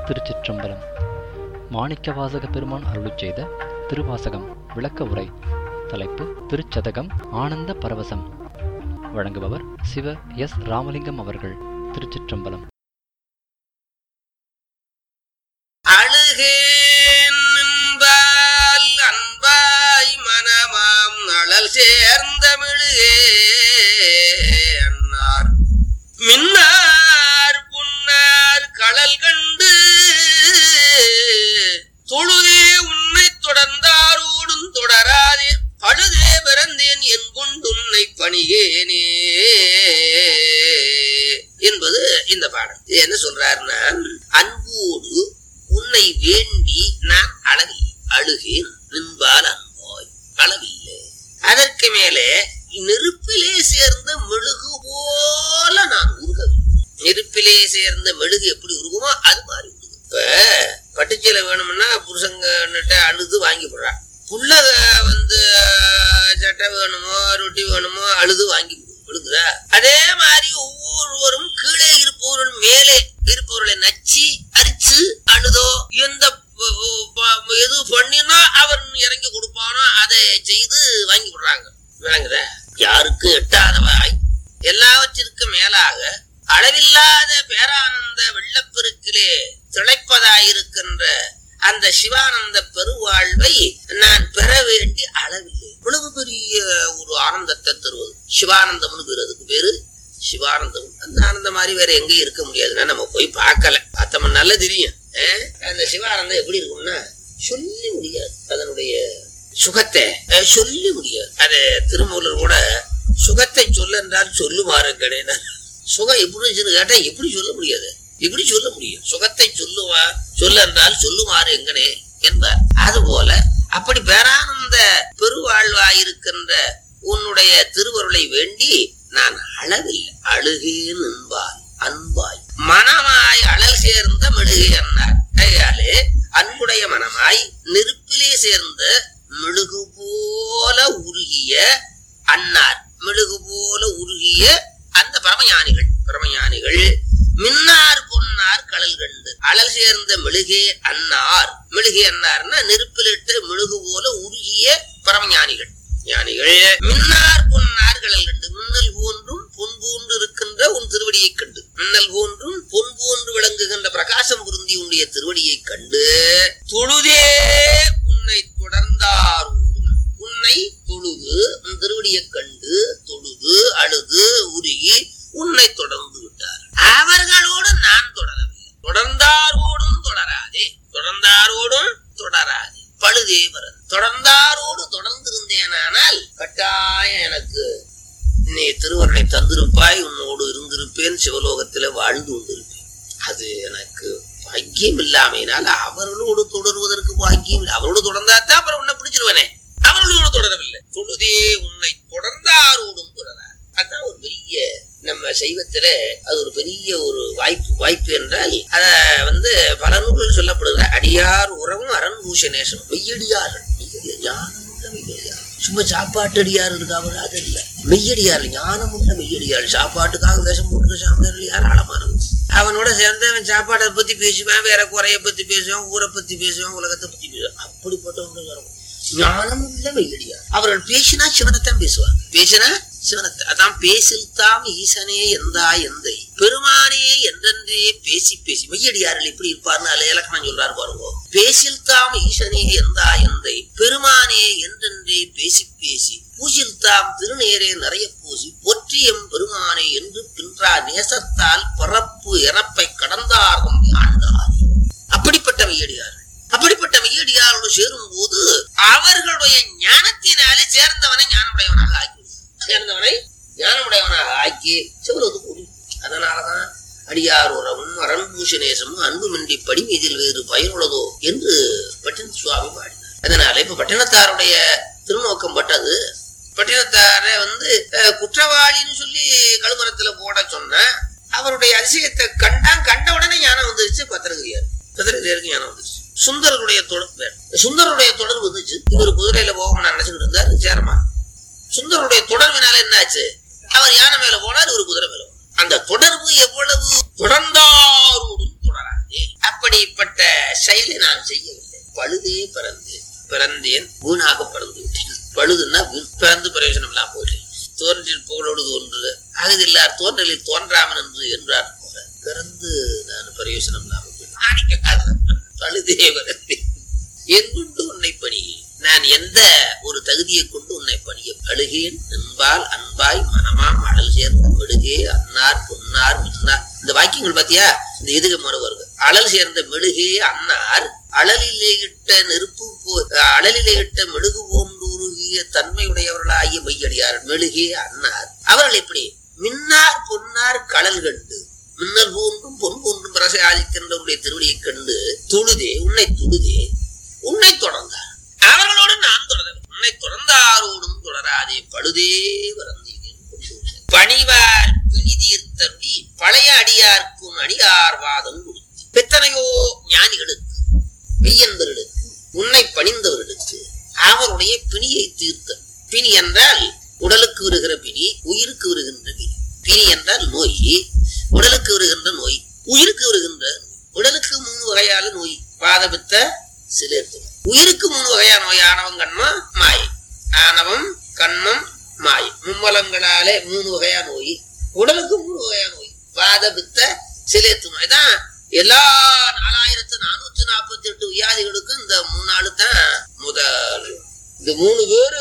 திருச்சிற்றம்பலம் மாணிக்கவாசக பெருமான் அருளிச் செய்த திருவாசகம் விளக்க உரை தலைப்பு திருச்சதகம் ஆனந்த பரவசம் வழங்குபவர் சிவ எஸ் ராமலிங்கம் அவர்கள் திருச்சிற்றம்பலம் அழுகேன் நின்பால் அன்பாய் மனமாம் நழல் சேர்ந்த மெழுகே அன்னார் மின்னார் புன்னார் களல் கண்டு தொழுதே உன்னை தொடர்ந்தாரோடும் தொடராதே பழுதே பிறந்தேன் என் கொண்டு உன்னை பணியேனே என்பது இந்த பாடல் இது என்ன சொல்றாருன்னா அன்போடு உன்னை வேண்டி நான் அளவில் அழுகேன் நின்பால் அன்பாய் அளவில்லை அதற்கு மேலே நெருப்பிலே சேர்ந்த மெழுகு போல நான் உருகவில்லை நெருப்பிலே சேர்ந்த மெழுகு எப்படி உருகுமோ அது மாதிரி உருகும் இப்ப பட்டுச்சீலை வேணும்னா புருஷங்கிட்ட அழுது வாங்கி போடுறான் புள்ள வந்து அஹ், சட்டை வேணுமோ ரொட்டி வேணுமோ அழுது வாங்கி விடுங்குதா அதே மாதிரி ஒவ்வொருவரும் கீழே இருப்பவர்கள் மேலே இருப்பவர்களை நச்சு அரிச்சு அழுதோ எந்த ப- ப- எது பண்ணினா அவன் இறங்கி கொடுப்பானோ அதை செய்து வாங்கி விடுறாங்க விளங்குத யாருக்கு எட்டாதவாய் எல்லாவற்றிற்கும் மேலாக அளவில்லாத பேரானந்த வெள்ளப்பெருக்கிலே திளைப்பதாயிருக்கின்ற அந்த சிவானந்த பெருவாழ்வை நான் பெற வேண்டி அளவில்லை இவ்வளவு பெரிய ஒரு ஆனந்தத்தை தருவது சிவானந்தம்னு பேரு அதுக்கு பேரு சிவானந்தம் அந்த ஆனந்தம் மாதிரி வேற எங்கேயும் இருக்க முடியாதுன்னா நம்ம போய் பார்க்கல பார்த்தோம்னா நல்லா தெரியும் அஹ், அந்த சிவானந்தம் எப்படி இருக்கும்னா சொல்லி முடியாது அதனுடைய சுகத்தை அஹ், சொல்லி முடியாது அது திருமூலர் கூட சுகத்தை சொல்ல என்றால் சொல்லுமாறு கிடையாது சுகம் எப்படி இருந்துச்சுன்னு கேட்டா எப்படி சொல்ல முடியாது எப்படி சொல்ல முடியும் சுகத்தை சொல்லுவா சொல்ல என்றால் சொல்லுமாறு எங்கனே என்பார் அதுபோல அப்படி பேரானந்த பெருவாழ்வாயிருக்கின்ற உன்னுடைய திருவருளை வேண்டி நான் அளவில் அழுகேன் என்பாய் அன்பாய் மனமாய் அழல் சேர்ந்த மெழுகை அன்னார் கையாலே அன்புடைய மனமாய் நெருப்பிலே சேர்ந்த மெழுகு போல உருகிய அன்னார் மெழுகு போல உருகிய அந்த பரமஞானிகள் பரமஞானிகள் மின்னார் பொன்னார் கடல் கண்டு அழல் சேர்ந்த மெழுகே அன்னார் மெழுகே அன்னார்னா நெருப்பிலிட்டு மெழுகு போல உருகிய பரமஞானிகள் ஞானிகள் மின்னார் பொன்னார் கடல் கண்டு மின்னல் போன்றும் பொன் போன்று இருக்கின்ற உன் திருவடியை கண்டு மின்னல் போன்றும் பொன் போன்று விளங்குகின்ற பிரகாசம் பொருந்தி உன்னுடைய திருவடியை கண்டு தொழுதே உன்னை தொடர்ந்தாரோடும் உன்னை தொழுது உன் திருவடியை கண்டு தொழுது அழுது உருகி உன்னை தொடர்ந்து விட்டார் அவர்களோடு நான் தொடரவில்லை தொடர்ந்தாரோடும் தொடராதே தொடர்ந்தாரோடும் தொடராதே பழுதே வரது தொடர்ந்தாரோடு தொடர்ந்திருந்தேனானால் கட்டாயம் எனக்கு நீ திருவருளை தந்திருப்பாய் உன்னோடு இருந்திருப்பேன் சிவலோகத்திலே வாழ்ந்து கொண்டிருப்பேன் அது எனக்கு பாக்கியம் இல்லாமையினால் அவர்களோடு தொடருவதற்கு பாக்கியம் இல்லை அவரோடு தொடர்ந்தாத்தான் அப்புறம் உன்னை பிடிச்சிருவனே அவர்களோடு தொடரவில்லை தொழுதே உன்னை தொடர்ந்தாரோடும் தொடரார் அதான் ஒரு பெரிய நம்ம சைவத்துல அது ஒரு பெரிய ஒரு வாய்ப்பு வாய்ப்பு என்றால் அத வந்து பல நூல்கள் சொல்லப்படுகிற அடியார் உறவும் அரண்பூஷ நேசம் மெய்யடியார்கள் மெய்யடியார் ஞானமுள்ள மெய்யடியார் சும்மா சாப்பாட்டு அடியார் இருக்காமல் அது இல்ல மெய்யடியார் ஞானமுள்ள மெய்யடியார் சாப்பாட்டுக்காக வேஷம் போட்டு சாமியார்கள் ஏராளமானது அவனோட சேர்ந்து அவன் சாப்பாட்டை பத்தி பேசுவான் வேற குறைய பத்தி பேசுவான் ஊரை பத்தி பேசுவான் உலகத்தை பத்தி பேசுவான் அப்படிப்பட்டவங்க வரும் ஞானம் உள்ள மெய்யடியார் அவர்கள் பேசினா சிவனைத்தான் பேசுவார் பேசினா சிவனத்தை அதான் பேசில் தாம் ஈசனே எந்தா எந்தை பெருமானே என்றென்றே பேசி பேசி மெய்யடியார்கள் எப்படி இருப்பார்னு அதுல இலக்கணம் சொல்றாரு பாருங்க பேசில் தாம் ஈசனே எந்தா எந்தை பெருமானே என்றென்றே பேசி பேசி பூசில் தாம் திருநேரே நிறைய பூசி பொற்றியம் பெருமானே என்று பின்றா நேசத்தால் பிறப்பு இறப்பை கடந்தார்கும் ஆண்டாரே அப்படிப்பட்ட மெய்யடியார்கள் அப்படிப்பட்ட மெய்யடியாரோடு சேரும் போது அவர்களுடைய ஞானத்தினாலே சேர்ந்தவனை ஞானமுடையவனாக ஆக்கி விடுவார். சேர்ந்தவனை ஞானமுடையவனாக ஆக்கி சிவலோகத்துக்கு கூடி அதனாலதான் அடியார் உறவும் அரண்பூஷணேசமும் அன்புமின்றி படிமீதில் வேறு பயனுள்ளதோ என்று பட்டின சுவாமி பாடினார் அதனால இப்ப பட்டினத்தாருடைய திருநோக்கம் பட்டது பட்டினத்தாரை வந்து அஹ், குற்றவாளின்னு சொல்லி கழுமரத்துல போட சொன்ன அவருடைய அதிசயத்தை கண்டான் கண்ட உடனே ஞானம் வந்துருச்சு பத்திரகிரியார் பத்திரகிரியாருக்கு ஞானம் வந்துருச்சு சுந்தரருடைய தொடர் சுந்தரருடைய தொடர் வந்துச்சு இவர் குதிரையில போக நினைச்சுட்டு இருந்தாரு சேரமா சுந்தரருடைய தொடர்பினால என்னாச்சு அவர் யானை மேல போனார் இவர் குதிரை மேல போனார். அந்த தொடர்பு எவ்வளவு தொடர்ந்தாரோடும் தொடராது பிறந்தேன் அப்படிப்பட்ட செயலை நான் செய்யவில்லை பழுதே பிறந்தேன் பிறந்தேன் வீணாக பிறந்து விட்டேன் பழுதுன்னா வீண் பிறந்து பிரயோஜனம் இல்லாம போயிட்டேன் தோன்றில் புகழோடு தோன்றுது அகதில்லார் தோன்றலில் தோன்றாமன் என்று என்றார் போல பிறந்து நான் பிரயோஜனம் இல்லாம போயிட்டேன் பழுதே பிறந்தேன் எங்குண்டு உன்னை பணி நான் எந்த ஒரு தகுதியை கொண்டு உன்னை பணிய அழுகேன் என்பால் அன்பாய் மனமாம் அடல் சேர்ந்து மெழுகே அன்னார் பொன்னார் மின்னார் இந்த வாக்கியங்கள் பாத்தியா இந்த எதுக முறை வருது அழல் சேர்ந்த மெழுகே அன்னார் அழலிலே இட்ட நெருப்பு போ அழலிலே இட்ட மெழுகு போன்று உருகிய தன்மையுடையவர்களாகிய மையடியார் மெழுகே அன்னார் அவர்கள் எப்படி மின்னார் பொன்னார் கடல் கண்டு மின்னல் போன்றும் பொன் போன்றும் பிரசை ஆதிக்கின்றவருடைய திருவடியைக் கண்டு துழுதே உன்னை துழுதே உன்னை தொடர்ந்தார் அவர்களோடு நான் தொடர உன்னை தொடர்ந்தாரோடும் தொடராதே பழுதே வரந்தீர்கள் பணிவார் பிணி தீர்த்தருளி பழைய அடியார்க்கும் அடியார் வாதம் கொடுத்து பெத்தனையோ ஞானிகளுக்கு மெய்யன்பர்களுக்கு உன்னை பணிந்தவர்களுக்கு அவருடைய பிணியை தீர்த்த பிணி என்றால் உடலுக்கு வருகிற பிணி உயிருக்கு வருகின்ற பிணி பிணி என்றால் நோய் உடலுக்கு வருகின்ற நோய் உயிருக்கு வருகின்ற நோய். உடலுக்கு மூணு வகையான நோய் பாதபித்த சிலேத்து உயிருக்கு மூணு வகையான நோய் ஆணவம் கண்மம் மாயை ஆணவம் கண்மம் மாயை மும்மலங்களாலே மூணு வகையான நோய் உடலுக்கு மூணு வகையான நோய் வாதபித்த சிலேத்து நோய் தான் எல்லா நாலாயிரத்து நானூத்தி நாற்பத்தி எட்டு வியாதிகளுக்கும் இந்த மூணு நாள் தான் முதல் இந்த மூணு பேரு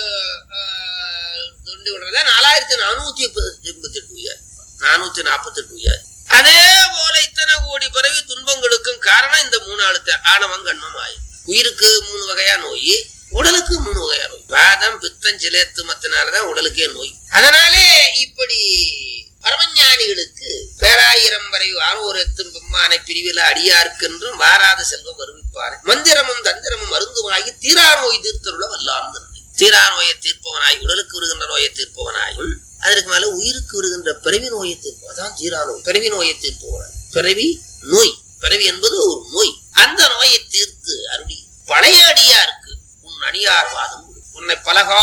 ஆஹ், தொண்டி விடுறதா நாலாயிரத்தி நானூத்தி எண்பத்தி எட்டு வியாதி நானூத்தி நாற்பத்தி எட்டு வியாதி அதே போல இத்தனை கோடி பிறவி துன்பங்களுக்கும் காரணம் இந்த மூணு ஆளுத்த ஆணவம் கண்மம் ஆயி உயிருக்கு மூணு வகையா நோய் உடலுக்கு மூணு வகையா நோய் வாதம் பித்தம் சிலேத்து மத்தினாலதான் உடலுக்கே நோய் அதனாலே இப்படி பரமஞானிகளுக்கு பேராயிரம் வரை ஆரோர் எத்தும் பெம்மானை பிரிவில அடியார்க்கென்றும் வாராத செல்வம் வருவிப்பார் மந்திரமும் தந்திரமும் மருந்துமாகி தீரா நோய் தீர்த்தருள வல்லார்ந்து தீரா நோயை தீர்ப்பவனாய் உடலுக்கு வருகின்ற நோயை தீர்ப்பவனாயும் அதற்கு மேல உயிருக்கு வருகின்ற பிறவி நோயை தீர்ப்பவன் அதான் தீரா நோய் பிறவி நோயை தீர்ப்பவனாய் பிறவி நோய் பிறவி என்பது ஒரு நோய் அந்த நோயை தீர்த்து அருளி பழைய அடியாருக்கு உன் அடியார் வாதம் கொடு. உன்னை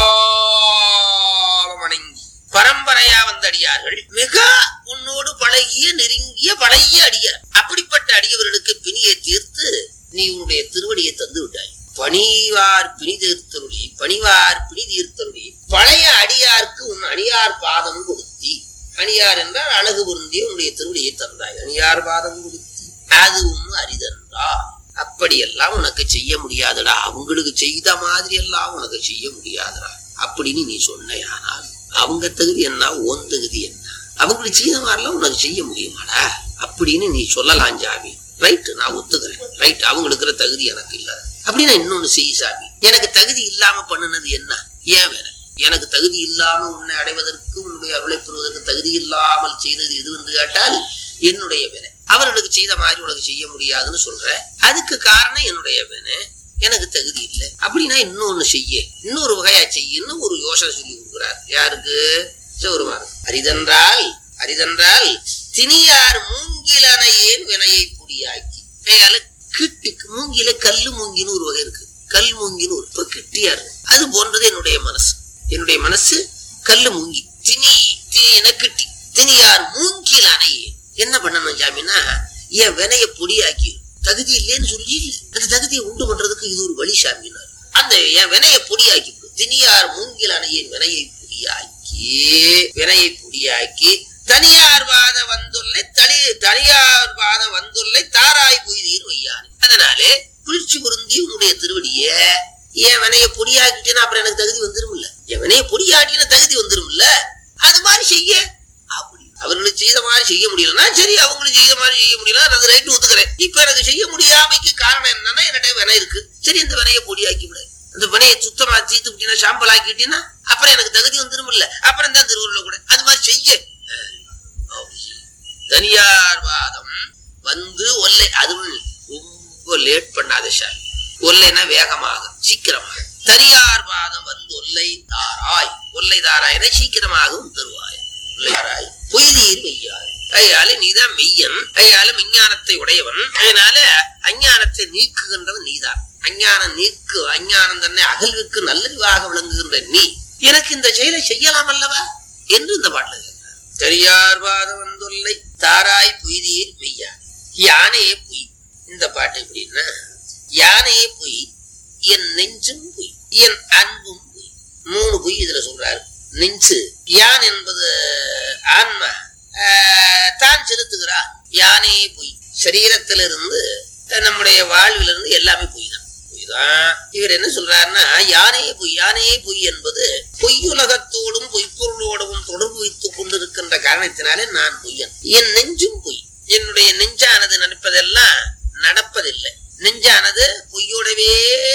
பலகாலம் வணங்கி பரம்பரையா வந்த அடியார்கள் மிக உன்னோடு பழகிய நெருங்கிய பழைய அடியார் அப்படிப்பட்ட அடியவர்களுக்கு பிணியை தீர்த்து நீ உன்னுடைய திருவடியை தந்து விட்டாய் பணிவார் பிணி தீர்த்தருளி பணிவார் பிணி தீர்த்தருளி பழைய அடியார்க்கு உன் அணியார் பாதம் கொடுத்தி அணியார் என்றால் அழகு பொருந்திய உன்னுடைய திருவடியை தந்தாய் அணியார் பாதம் கொடுத்தி அதுவும் அரிதன்றா அப்படியெல்லாம் உனக்கு செய்ய முடியாதுடா அவங்களுக்கு செய்த மாதிரி எல்லாம் உனக்கு செய்ய முடியாதுடா அப்படின்னு நீ சொன்னையானால் அவங்க தகுதி என்ன ஓன் தகுதி என்ன அவங்களுக்கு செய்த மாதிரிலாம் உனக்கு செய்ய முடியுமாடா அப்படின்னு நீ சொல்லலாம் ஜாமி ரைட் நான் ஒத்துக்கிறேன் ரைட் அவங்களுக்கு இருக்கிற தகுதி எனக்கு இல்ல அப்படின்னா இன்னொன்னு செய் சாமி எனக்கு தகுதி இல்லாம பண்ணுனது என்ன ஏன் வேற எனக்கு தகுதி இல்லாம உன்னை அடைவதற்கு உன்னுடைய அருளை பெறுவதற்கு தகுதி இல்லாமல் செய்தது எது என்று கேட்டால் என்னுடைய வினை அவர்களுக்கு செய்த மாதிரி உனக்கு செய்ய முடியாதுன்னு சொல்ற அதுக்கு காரணம் என்னுடைய வினை எனக்கு தகுதி இல்லை அப்படின்னா இன்னொன்னு செய்ய இன்னொரு வகையா செய்யன்னு ஒரு யோசனை சொல்லி கொடுக்குறார் யாருக்கு சிவருமாறு அரிதென்றால் அரிதென்றால் திணியார் மூங்கிலனையேன் வினையை புடியாக்கி கையால கிட்டி மூங்கில கல்லு மூங்கின்னு ஒரு வகை இருக்கு கல் மூங்கின்னு ஒரு இப்ப கிட்டியா இருக்கு அது போன்றது என்னுடைய மனசு என்னுடைய மனசு கல்லு மூங்கி திணி திணி கிட்டி திணியார் மூங்கில் அணையே என்ன பண்ணணும் ஜாமினா என் வினைய பொடியாக்கி தகுதி இல்லைன்னு சொல்லி அந்த தகுதியை உண்டு பண்றதுக்கு இது ஒரு வழி சாமினார் அந்த என் வினைய பொடியாக்கி கொடு. திணியார் மூங்கில் அணையின் வினையை பொடியாக்கி வினையை பொடியாக்கி தனியார் வாத வந்துள்ளை தனி தனியார் வாத வந்துள்ளை தாராய் பொய்தீர் வையானே அதனாலே குளிர்ச்சி பொருந்தி உன்னுடைய திருவடிய என் வினைய பொடியாக்கிட்டேன்னா அப்புறம் எனக்கு தகுதி வந்துரும்ல என் வினைய பொடியாட்டின தகுதி வந்துரும்ல அது மாதிரி செய்ய அப்படி அவர்களுக்கு செய்த மாதிரி செய்ய முடியலன்னா சரி அவங்களுக்கு செய்த மாதிரி செய்ய முடியல நான் அது ரைட்டு ஒத்துக்கிறேன் இப்ப எனக்கு செய்ய முடியாமைக்கு காரணம் என்னன்னா என்னிட்ட வினை இருக்கு சரி இந்த வினையை பொடியாக்கி விட இந்த வினையை சுத்தமா தீர்த்து விட்டீங்கன்னா சாம்பல் ஆக்கிட்டீங்கன்னா அப்புறம் எனக்கு தகுதி வந்துரும் இல்ல அப்புறம் தான் திருவள்ளுவர் கூட அது மாதிரி செய்ய அஹ், அப்படி செய்ய. தனியார் வாதம் வந்து ஒல்லை அதுவும் ரொம்ப லேட் பண்ணாத சாமி ஒல்லைனா வேகமாக சீக்கிரமாக தனியார் வாதம் வந்து ஒல்லை தாராய் ஒல்லை தாராயன சீக்கிரமாகவும் தருவாய் ஒல்லை தாராய் பொய்தீர் மெய்யாய் ஐயால நீதான் மெய்யன் ஐயால விஞ்ஞானத்தை உடையவன் அதனால அஞ்ஞானத்தை நீக்குகின்றவன் நீதான் அஞ்ஞானம் நீக்கு அஞ்ஞானம் தன்னை அகல்விற்கு நல்லறிவாக விளங்குகின்ற நீ எனக்கு இந்த செயலை செய்யலாம் அல்லவா என்று இந்த பாடல தெரியார் வாதம் வந்துள்ளை தாராய் பொய்தீர் மெய்யா யானையே பொய் இந்த பாட்டு எப்படின்னா யானையே பொய் என் நெஞ்சும் பொய் என் அன்பும் பொய் மூணு பொய் இதுல சொல்றாரு நெஞ்சு யான் என்பது ஆன்மா ஆஹ், தான் செலுத்துகிறார் யானையே பொய் சரீரத்திலிருந்து நம்முடைய வாழ்விலிருந்து எல்லாமே பொய் தான் பொய் தான் இவர் என்ன சொல்றாருன்னா யானையே பொய் யானையே பொய் என்பது பொய்யுலகத்தோடும் பொய்ப்பொருளோடும் தொடர்பு வைத்துக் கொண்டிருக்கின்ற காரணத்தினாலே நான் பொய்யன் என் நெஞ்சும் பொய் என்னுடைய நெஞ்சானது நினைப்பதெல்லாம் நடப்பதில்லை நெஞ்சானது பொய்யோடவே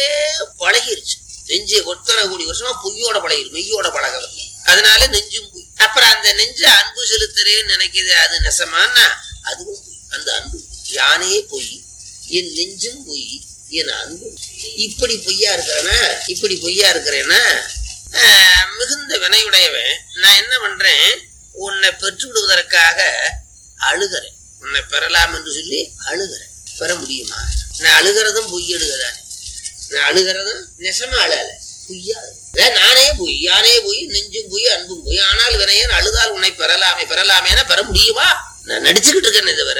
பழகிருச்சு நெஞ்சு ஒத்தனை கோடி வருஷமா பொய்யோட பழகிரு மெய்யோட பழகவில்லை அதனால நெஞ்சும் பொய் அப்புறம் அந்த நெஞ்ச அன்பு செலுத்துறேன்னு நினைக்குது அது நெசமானா அதுவும் பொய் அந்த அன்பு யானே பொய் என் நெஞ்சும் பொய் என் அன்பு இப்படி பொய்யா இருக்கிறேன்னா இப்படி பொய்யா இருக்கிறேன்னா ஆஹ், மிகுந்த வினையுடையவன் நான் என்ன பண்றேன் உன்னை பெற்று விடுவதற்காக அழுகிறேன் உன்னை பெறலாம் என்று சொல்லி அழுகிறேன் பெற முடியுமா நான் அழுகிறதும் பொய் அழுகிறதானே நான் அழுகிறதும் நெசமா அழல பொய்யா அதான் நானே பொய் யானே பொய் நெஞ்சும் பொய் அன்பும் பொய் ஆனால் வினையன் அழுதால் உன்னை பெறலாமே பெறலாமேனா பெற முடியுமா நான் நடிச்சுக்கிட்டு இருக்கேனே தவிர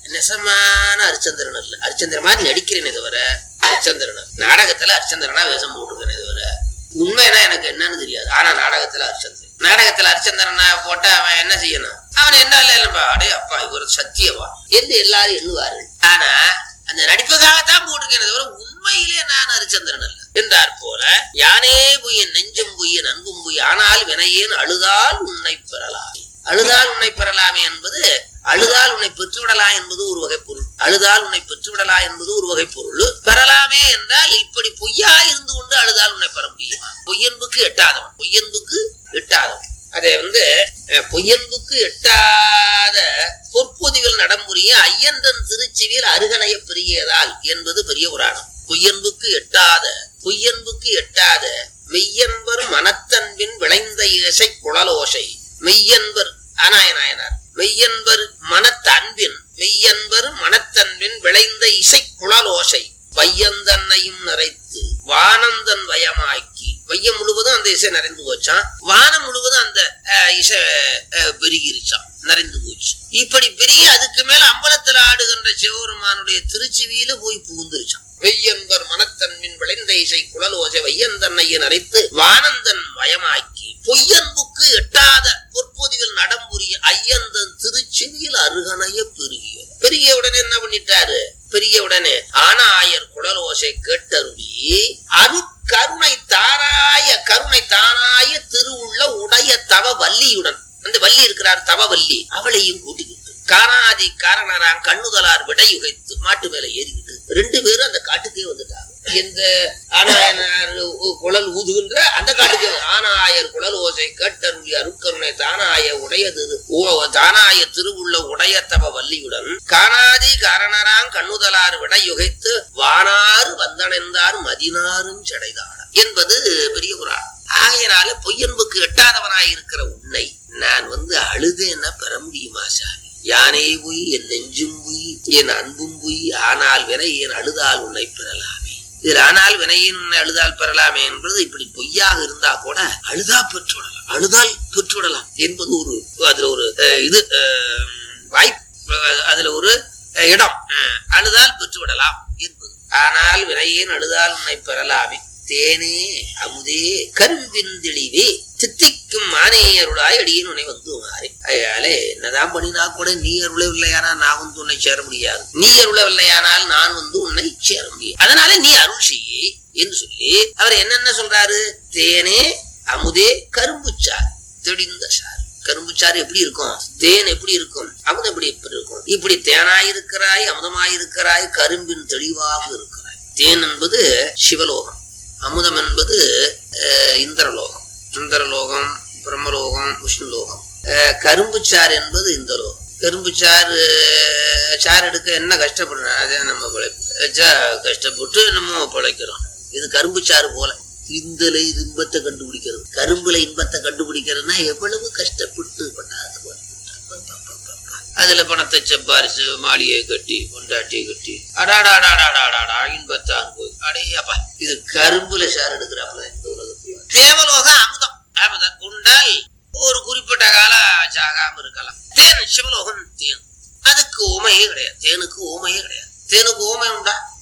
நெசமான அரிச்சந்திரன் அல்ல அரிச்சந்திரன் மாதிரி நடிக்கிறேனே தவிர அரிச்சந்திரன் அல்ல. நாடகத்துல அரிச்சந்திரனா வேஷம் போட்டுருக்கேனே தவிர உண்மைனா எனக்கு என்னன்னு தெரியாது ஆனா நாடகத்துல அரிச்சந்திரன் நாடகத்துல அரிச்சந்திரனா போட்டா அவன் என்ன செய்யணும் அவன் என்ன இல்ல இல்லப்பா அடே அப்பா இவர் சத்தியவா என்று எல்லாரும் எண்ணுவார்கள் ஆனா அந்த நடிப்புக்காகத்தான் போட்டிருக்கேன் தவிர உண்மையிலே நான் ஹரிச்சந்திரன் அல்ல என்றார் போல யானே பொய்யன் நெஞ்சம் பொய்யன் அன்பும் பொய் ஆனால் வினையேன் அழுதால் உன்னை பெறலாம் அழுதால் உன்னை பெறலாமே என்பது அழுதால் உன்னை பெற்றுவிடலாம் என்பது ஒரு வகை பொருள் அழுதால் உன்னை பெற்றுவிடலாம் என்பது ஒரு வகை பொருள் பெறலாமே என்றால் இப்படி பொய்யா இருந்து கொண்டு அழுதால் உன்னை பெற முடியுமா பொய்யன்புக்கு எட்டாதவன் பொய்யன்புக்கு எட்டாதவன் அதை வந்து அஹ், பொய்யன்புக்கு எட்டாத பொற்பொதிவில் நடமுறைய ஐயன்றன் திருச்செவியில் அருகணைய பெரியதால் என்பது பெரிய புராணம் பொய்யன்புக்கு எட்டாத பொய்யன்புக்கு எட்டாத மெய்யன்பர் மனத்தன்பின் விளைந்த இசை குழலோசை மெய்யன்பர் ஆனாய நாயனார் மெய்யன்பர் மனத்தன்பின் மெய்யன்பர் மனத்தன்பின் விளைந்த இசை குழலோசை வையந்தன்னையும் நிறைத்து வானந்தன் வயமாக்கி வையம் முழுவதும் அந்த இசை நிறைந்து போச்சான் வானம் முழுவதும் அந்த அஹ், இசை அஹ், பெருகிருச்சான் நிறைந்து போச்சு இப்படி பெரிய அதுக்கு மேல அம்பலத்தில் ஆடுகின்ற சிவபெருமானுடைய திருச்சிவியில போய் புகுந்துருச்சான் வெய்யன்பர் மனத்தன்மின் விளைந்த இசை குழலோசை வையந்தன்னையை நிறைத்து வானந்தன் வயமாக்கி பொய்யன்புக்கு எட்டாத பொற்பொதிவில் நடம்புரிய ஐயந்தன் திருச்செவியில் அருகணைய பெருகிய பெருகிய உடனே என்ன பண்ணிட்டாரு பெரிய உடனே ஆனாயர் குழலோசை கேட்டருளி அரு கருணை தாராய கருணை தானாய திருவுள்ள உடைய தவ வள்ளியுடன் அந்த வள்ளி இருக்கிறார் தவ வள்ளி அவளையும் கூட்டிக்கிட்டு காணாதி காரணராம் கண்ணுதலார் விடையுகைத்து மாட்டு மேல ஏறிக்கிட்டு ரெண்டு பேரும் அந்த காட்டுக்கே வந்துட்டாங்க எந்த ஆனாயனார் உ- குழல் ஊதுகின்ற அந்த காட்டுக்கு ஆனாயர் குழல் ஓசை கேட்டருளி அருக்கருணை தானாய உடைய திரு ஓ- தானாய திருவுள்ள உடைய தவ வள்ளியுடன் காணாதி காரணராம் கண்ணுதலார் விடையுகைத்து வானாறு வந்தடைந்தார் மதினாரும் சடைதாட என்பது பெரிய புராணம் ஆகையினால பொய்யன்புக்கு எட்டாதவனாய் இருக்கிற உன்னை நான் வந்து அழுதேன்னா பெற முடியுமா சாமி யானே பொய் என் நெஞ்சும் பொய் என் அன்பும் பொய் ஆனால் வினை என் அழுதால் உன்னை பெறலாமே இதில் ஆனால் வினையின் உன்னை அழுதால் பெறலாமே என்பது இப்படி பொய்யாக இருந்தா கூட அழுதா பெற்றுவிடலாம் அழுதால் பெற்றுவிடலாம் என்பது ஒரு அதுல ஒரு அஹ், இது அஹ், வாய்ப்பு அஹ், அதுல ஒரு அஹ், இடம் அஹ், அழுதால் பெற்றுவிடலாம் என்பது ஆனால் வினையின் அழுதால் உன்னை பெறலாமே தேனே அமுதே கரும்பின் தெளிவே தித்திக்கும் மானே அருளாய் அடியின் உன்னை வந்து மாறி அதனாலே என்னதான் பண்ணினா கூட நீ அருளவில்லையானால் நான் வந்து உன்னை சேர முடியாது நீ அருளவில்லையானால் நான் வந்து உன்னை சேர முடியாது அதனால நீ அருள் செய்யி என்று சொல்லி அவர் என்னென்ன சொல்றாரு தேனே அமுதே கரும்புச்சார் தெளிந்த சார் கரும்புச்சாறு எப்படி இருக்கும் தேன் எப்படி இருக்கும் அமுதம் எப்படி எப்படி இருக்கும் இப்படி தேனாயிருக்கிறாய் அமுதமாயிருக்கிறாய் கரும்பின் தெளிவாக இருக்கிறாய் தேன் என்பது சிவலோகம் அமுதம் என்பது அஹ், இந்திரலோகம் இந்திரலோகம் பிரம்மலோகம் விஷ்ணுலோகம் அஹ், கரும்புச்சாறு என்பது இந்த லோகம் கரும்புச்சாறு அஹ், சாறு எடுக்க என்ன கஷ்டப்படுறோம் அதே நம்ம பிழைப்பு வச்சா கஷ்டப்பட்டு நம்ம பிழைக்கிறோம் இது கரும்புச்சாறு போல இந்தல இது இன்பத்தை கண்டுபிடிக்கிறது கரும்புல இன்பத்தை கண்டுபிடிக்கிறதுனா எவ்வளவு கஷ்டப்பட்டு பண்ணாத போல அதுல பணத்தை சம்பாரிச்சு மாளிகையை கட்டி கொண்டாட்டியை கட்டி அடாடாடாடாடாடா இன்பத்தை அனுபவி அடே அப்பா இது கரும்புல சார் எடுக்கிறாப்புல இந்த உலகத்தையும் தேவலோக அமுதம் அமுதம் உண்டால் ஒரு குறிப்பிட்ட காலம் சாகாம இருக்கலாம் தேன் சிவலோகம் தேன் அதுக்கு உமையே கிடையாது தேனுக்கு உமை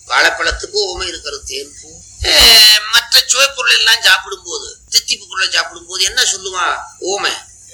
வாழைப்பழத்துக்கும் ஓமை இருக்கிறது தேன் பூ அஹ், மற்ற சுவைப்பொருள் எல்லாம் சாப்பிடும் போது தித்திப்பு பொருளை சாப்பிடும் போது என்ன சொல்லுவான் ஓமை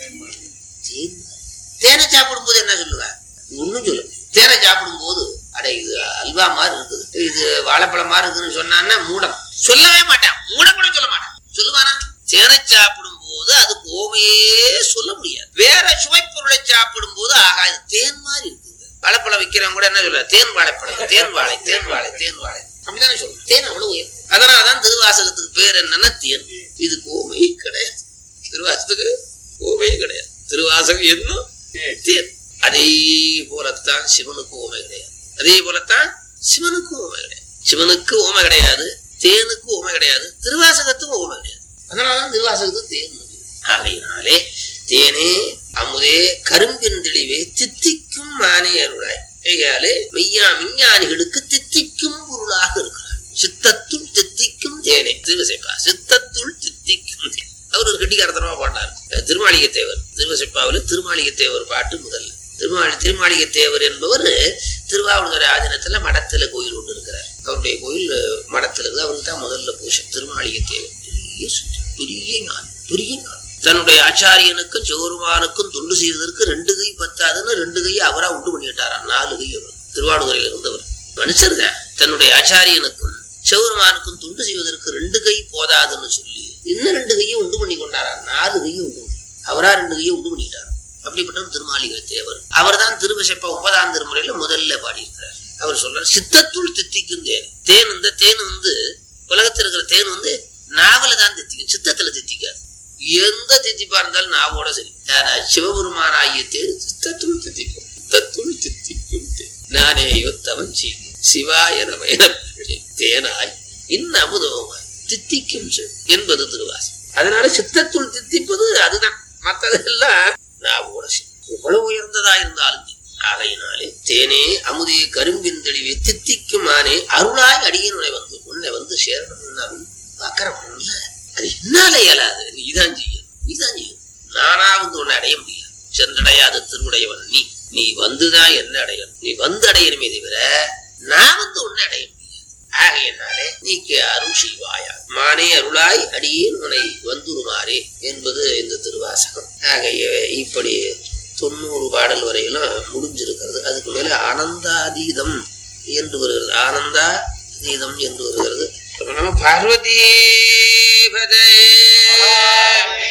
தேன் தேனை சாப்பிடும் போது என்ன சொல்லுவேன் ஒண்ணும் சொல்லு தேனை சாப்பிடும் போது அட இது அல்வா மாதிரி இருக்குது இது வாழைப்பழம் மாதிரி இருக்குன்னு சொன்னான்னா மூடம் சொல்லவே மாட்டான் மூடம் கூட சொல்ல மாட்டான் சொல்லுவானா தேனை சாப்பிடும் போது அதுக்கு ஓமையே சொல்ல முடியாது வேற சுவைப்பொருளை சாப்பிடும் போது ஆகா இது தேன் மாதிரி இருக்குது வாழைப்பழம் விற்கிறவங்க கூட என்ன சொல்ல தேன் வாழைப்பழம் தேன் வாழை தேன் வாழை தேன் வாழை அப்படிதானே சொல்லுவோம் தேன் அவ்வளவு உயர் அதனாலதான் திருவாசகத்துக்கு பேர் என்னன்னா தேன் இதுக்கு ஓமை கிடையாது திருவாசகத்துக்கு ஓமை கிடையாது திருவாசகம் என்னும் தேன் அதே போலத்தான் சிவனுக்கு ஓமை கிடையாது அதே போலத்தான் சிவனுக்கு ஓமை கிடையாது சிவனுக்கு ஓமை கிடையாது தேனுக்கு ஓமை கிடையாது திருவாசகத்துக்கும் ஓமை கிடையாது அதனாலதான் திருவாசகத்துக்கு தேன் உண்டு. ஆகையினாலே தேனே அமுதே கரும்பின் தெளிவே தித்திக்கும் மானே அருளாய் கையாலே மெய்யா விஞ்ஞானிகளுக்கு தித்திக்கும் பொருளாக இருக்கிறார் சித்தத்துள் தித்திக்கும் தேனே திருவசைப்பா சித்தத்துள் தித்திக்கும் தேன் அவர் ஒரு கெட்டிக்காரத்தனமா பாடினார் திருமாளிகை தேவர் திருவசைப்பாவில் திருமாளிகை தேவர் பாட்டு முதல்ல திருமாளி திருமாளிகை தேவர் என்பவர் திருவாவூர் ஆதீனத்துல மடத்துல கோயில் ஒன்று இருக்கிறார் அவருடைய கோயில் மடத்துல இருக்கு அவருக்கு தான் முதல்ல பூஷை திருமாளிகை தேவர் பெரிய சுத்தி, பெரிய ஞான் பெரிய ஞான் தன்னுடைய ஆச்சாரியனுக்கும் சிவருமானுக்கும் தொண்டு செய்வதற்கு ரெண்டு கை பத்தாதுன்னு ரெண்டு கை அவரா உண்டு பண்ணிட்டாராம் நாலு கை அவர் திருவாடுதுறையில் இருந்தவர் மனுஷர் தான் தன்னுடைய ஆச்சாரியனுக்கும் சிவருமானுக்கும் தொண்டு செய்வதற்கு ரெண்டு கை போதாதுன்னு சொல்லி இன்னும் ரெண்டு கையும் உண்டு பண்ணி கொண்டாராம் நாலு கையும் உண்டு பண்ணி. அவரா ரெண்டு கையும் உண்டு பண்ணிட்டார் அப்படிப்பட்டவர் திருமாளிகை தேவர் அவர் தான் திருவசப்பா ஒன்பதாம் திருமுறையில முதல்ல பாடியிருக்கிறார் அவர் சொல்றார் சித்தத்துள் தித்திக்கும் தேன் தேன் இந்த தேன் வந்து உலகத்தில் இருக்கிற தேன் வந்து நாவல தான் தித்திக்கும் சித்தத்துல தித்திக்காது எந்த தித்திப்பா இருந்தாலும் நாவோட சரி ஆனா சிவபெருமான் ஆகிய தேன் சித்தத்துள் தித்திக்கும் சித்தத்துள் தித்திக்கும் தேன் நானே யுத்தவன் செய்யும் சிவாய நம என தேனாய் இன்ன அமுதமாய் தித்திக்கும் சொல் என்பது திருவாசம் அதனால சித்தத்துள் தித்திப்பது அதுதான் மற்றதெல்லாம் நாவோட சரி. எவ்வளவு உயர்ந்ததா இருந்தாலும் சரி. ஆகையினாலே தேனே அமுதே கரும்பின் தெளிவே தித்திக்கும் ஆனே அருளாய் அடியன் உன்னை வந்து உன்னை வந்து சேரணும் அக்கறம் பண்ணல அது என்னால இயலாது நீதான் செய்யணும் நீதான் செய்யணும் நானா வந்து உன்னை அடைய முடியாது சென்றடையாத திருவுடையவன் நீ நீ வந்துதான் என்ன அடையணும் நீ வந்து அடையணுமே தவிர நான் வந்து உன்னை அடைய முடியாது ஆகையினாலே நீக்கு அருள் செய்வாயா மானே அருளாய் அடியேன் உன்னை வந்துருமாறே என்பது இந்த திருவாசகம் ஆகைய இப்படி தொண்ணூறு பாடல் வரையிலும் முடிஞ்சிருக்கிறது அதுக்கு மேல ஆனந்தாதீதம் என்று வருகிறது ஆனந்தாதீதம் என்று வருகிறது அப்ப நம்ம பார்வதி பதே